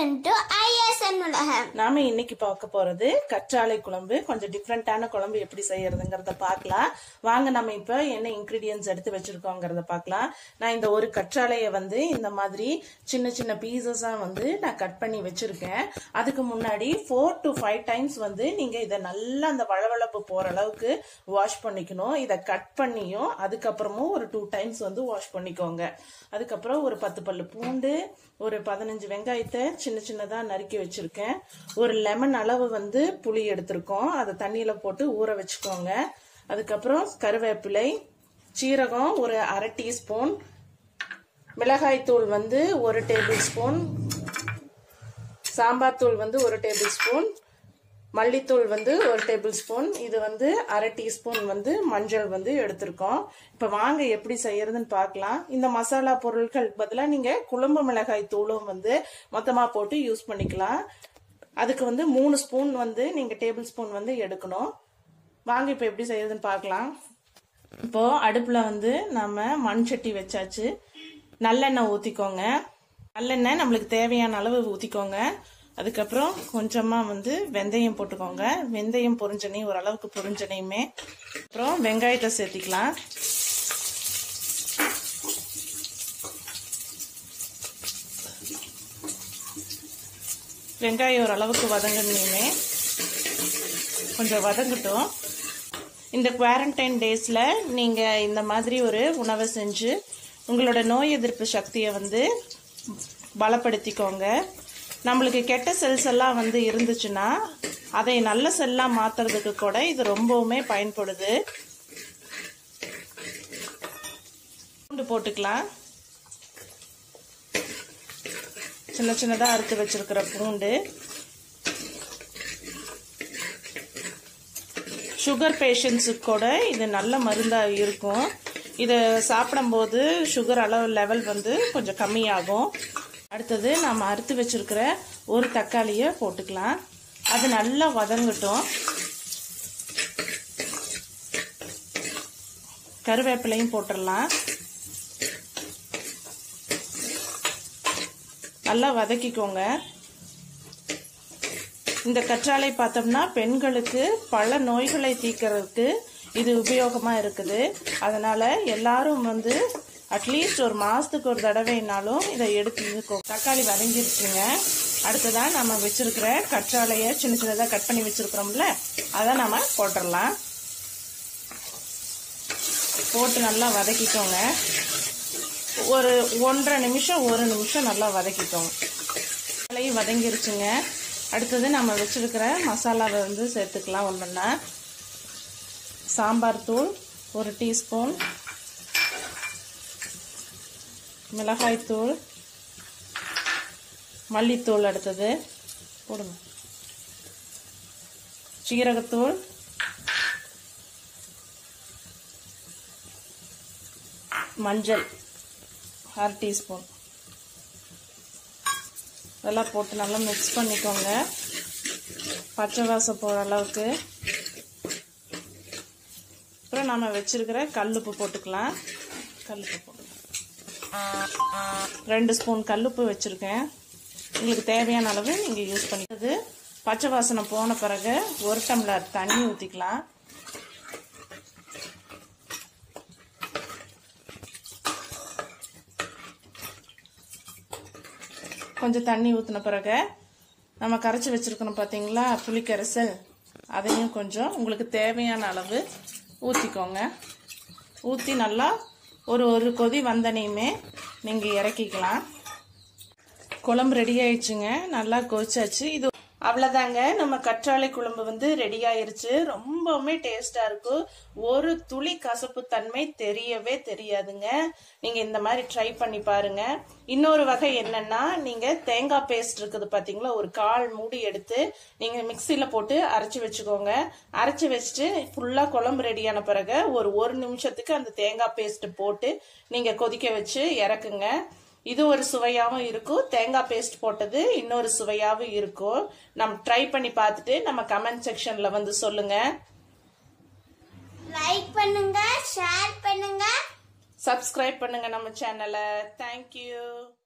welcome to ISN உலகம் நாம இன்னைக்கு பார்க்க போறது கற்றாழை குழம்பு கொஞ்சம் டிஃப்ரெண்டான குழம்பு எப்படி செய்யறதுங்கிறத பார்க்கலாம் வாங்க நம்ம இப்ப என்ன இன்கிரீடியன்ஸ் எடுத்து வச்சிருக்கோங்கிறத பார்க்கலாம் நான் இந்த ஒரு கற்றாழைய வந்து இந்த மாதிரி சின்ன சின்ன பீசஸா வந்து நான் கட் பண்ணி வச்சிருக்கேன் அதுக்கு முன்னாடி ஃபோர் டு ஃபைவ் டைம்ஸ் வந்து நீங்க இதை நல்லா அந்த வளவளப்பு போற அளவுக்கு வாஷ் பண்ணிக்கணும் இதை கட் பண்ணியும் அதுக்கப்புறமும் ஒரு டூ டைம்ஸ் வந்து வாஷ் பண்ணிக்கோங்க அதுக்கப்புறம் ஒரு பத்து பல்லு பூண்டு ஒரு பதினஞ்சு வெங்காயத்தை சின்ன சின்னதா நறுக்கி வச்சிருக்கேன் ஒரு லெமன் அளவு வந்து புளி எடுத்திருக்கோம் அதை தண்ணியில போட்டு ஊற வச்சுக்கோங்க அதுக்கப்புறம் கருவேப்பிலை சீரகம் ஒரு அரை டீஸ்பூன் மிளகாய் தூள் வந்து ஒரு டேபிள் ஸ்பூன் சாம்பார் தூள் வந்து ஒரு டேபிள் ஸ்பூன் மல்லித்தூள் வந்து ஒரு டேபிள் ஸ்பூன் இது வந்து அரை டீஸ்பூன் வந்து மஞ்சள் வந்து எடுத்திருக்கோம் இப்போ வாங்க எப்படி செய்யறதுன்னு பார்க்கலாம் இந்த மசாலா பொருட்கள் பதிலாக நீங்கள் குழம்பு மிளகாய் தூளும் வந்து மொத்தமாக போட்டு யூஸ் பண்ணிக்கலாம் அதுக்கு வந்து மூணு ஸ்பூன் வந்து நீங்கள் டேபிள் ஸ்பூன் வந்து எடுக்கணும் வாங்க இப்போ எப்படி செய்யறதுன்னு பார்க்கலாம் இப்போ அடுப்பில் வந்து நம்ம மண் சட்டி வச்சாச்சு நல்லெண்ணெய் ஊற்றிக்கோங்க நல்லெண்ணெய் நம்மளுக்கு தேவையான அளவு ஊற்றிக்கோங்க அதுக்கப்புறம் கொஞ்சமாக வந்து வெந்தயம் போட்டுக்கோங்க வெந்தயம் பொரிஞ்சனையும் ஓரளவுக்கு பொரிஞ்சனையுமே அப்புறம் வெங்காயத்தை சேர்த்திக்கலாம் வெங்காயம் ஓரளவுக்கு வதங்கணுமே கொஞ்சம் வதங்கட்டும் இந்த குவாரண்டைன் டேஸில் நீங்கள் இந்த மாதிரி ஒரு உணவை செஞ்சு உங்களோட நோய் எதிர்ப்பு சக்தியை வந்து பலப்படுத்திக்கோங்க நம்மளுக்கு கெட்ட செல்ஸ் எல்லாம் வந்து இருந்துச்சுன்னா அதை நல்ல செல்லாக மாற்றுறதுக்கு கூட இது ரொம்பவுமே பயன்படுது பூண்டு போட்டுக்கலாம் சின்ன சின்னதாக அறுத்து வச்சிருக்கிற பூண்டு சுகர் பேஷண்ட்ஸுக்கு கூட இது நல்ல மருந்தாக இருக்கும் இதை சாப்பிடும்போது சுகர் அளவு லெவல் வந்து கொஞ்சம் கம்மியாகும் அடுத்தது நம்ம அறுத்து வச்சிருக்கிற ஒரு தக்காளியை போட்டுக்கலாம் அது நல்லா வதங்கட்டும் கருவேப்பிலையும் போட்டுடலாம் நல்லா வதக்கிக்கோங்க இந்த கற்றாழை பார்த்தோம்னா பெண்களுக்கு பல நோய்களை தீர்க்கறதுக்கு இது உபயோகமாக இருக்குது அதனால எல்லாரும் வந்து அட்லீஸ்ட் ஒரு மாதத்துக்கு ஒரு தடவைனாலும் இதை எடுத்து தக்காளி வதங்கிருச்சுங்க அடுத்ததான் நம்ம வச்சிருக்கிற கற்றாழையை சின்ன சின்னதாக கட் பண்ணி வச்சிருக்கிறோம்ல அதை நம்ம போட்டுடலாம் போட்டு நல்லா வதக்கிக்கோங்க ஒரு ஒன்றரை நிமிஷம் ஒரு நிமிஷம் நல்லா வதக்கிக்கோங்க கற்றாழையும் வதங்கிருச்சுங்க அடுத்தது நம்ம வச்சிருக்கிற மசாலாவை வந்து சேர்த்துக்கலாம் ஒன்றுன்னா சாம்பார் தூள் ஒரு டீஸ்பூன் மிளகாய்த்தூள் மல்லித்தூள் அடுத்தது போடுங்க சீரகத்தூள் மஞ்சள் அரை டீஸ்பூன் இதெல்லாம் போட்டு நல்லா மிக்ஸ் பண்ணிக்கோங்க பச்சை வாசம் போகிற அளவுக்கு அப்புறம் நம்ம வச்சிருக்கிற கல்லுப்பு போட்டுக்கலாம் கல்லுப்பு போட்டுக்கலாம் ரெண்டு ஸ்பூன் கல்லுப்பு வச்சுருக்கேன் உங்களுக்கு தேவையான அளவு நீங்கள் யூஸ் பண்ணிக்கிறது பச்சை வாசனை போன பிறகு ஒரு டம்ளர் தண்ணி ஊற்றிக்கலாம் கொஞ்சம் தண்ணி ஊற்றின பிறகு நம்ம கரைச்சி வச்சுருக்கணும் பார்த்தீங்களா புளிக்கரைசல் அதையும் கொஞ்சம் உங்களுக்கு தேவையான அளவு ஊற்றிக்கோங்க ஊற்றி நல்லா ஒரு ஒரு கொதி வந்தனையுமே நீங்கள் இறக்கிக்கலாம் குழம்பு ரெடி ஆயிடுச்சுங்க நல்லா கொதிச்சாச்சு இது அவ்வளோதாங்க நம்ம கற்றாழை குழம்பு வந்து ரெடி ஆயிருச்சு ரொம்பவுமே டேஸ்டா இருக்கும் ஒரு துளி கசப்பு தன்மை தெரியவே தெரியாதுங்க நீங்க இந்த மாதிரி ட்ரை பண்ணி பாருங்க இன்னொரு வகை என்னன்னா நீங்க தேங்காய் பேஸ்ட் இருக்குது பாத்தீங்களா ஒரு கால் மூடி எடுத்து நீங்க மிக்சியில போட்டு அரைச்சி வச்சுக்கோங்க அரைச்சி வச்சுட்டு ஃபுல்லா குழம்பு ரெடியான பிறகு ஒரு ஒரு நிமிஷத்துக்கு அந்த தேங்காய் பேஸ்ட் போட்டு நீங்க கொதிக்க வச்சு இறக்குங்க இது ஒரு சுவையாகவும் இருக்கும் தேங்காய் பேஸ்ட் போட்டது இன்னொரு சுவையாகவும் இருக்கும் நம்ம ட்ரை பண்ணி பார்த்துட்டு நம்ம கமெண்ட் செக்ஷன்ல வந்து சொல்லுங்க லைக் பண்ணுங்க ஷேர் பண்ணுங்க சப்ஸ்கிரைப் பண்ணுங்க நம்ம சேனலை தேங்க்யூ